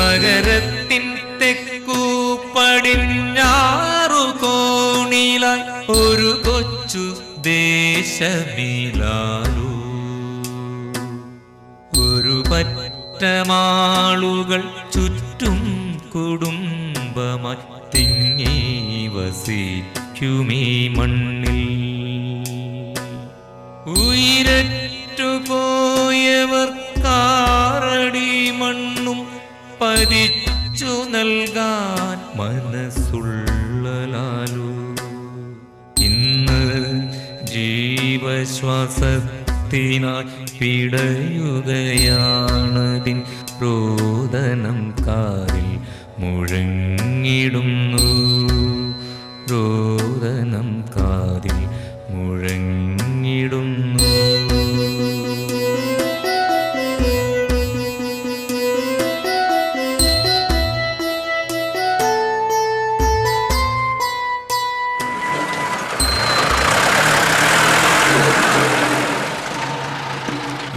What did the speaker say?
നഗരത്തിൻ തെക്കു പടിഞ്ഞാറു കോണിലായി ഒരു കൊച്ചു ദേശമിലാലു ഒരു പറ്റമാളുകൾ ചുറ്റും കുടുംബമായി തിങ്ങി വസിക്കുമീ മണ്ണിൽ ഉയരറ്റു പോയവർ കാറടി മണ്ണും പതിച്ചു നൽകാൻ മനസ്സുള്ളലാലു ഇന്ന് ജീവശ്വാസത്തിനായി പിടയുകയാണതിൻ രോദനം കാറിൽ മുഴങ്ങിടും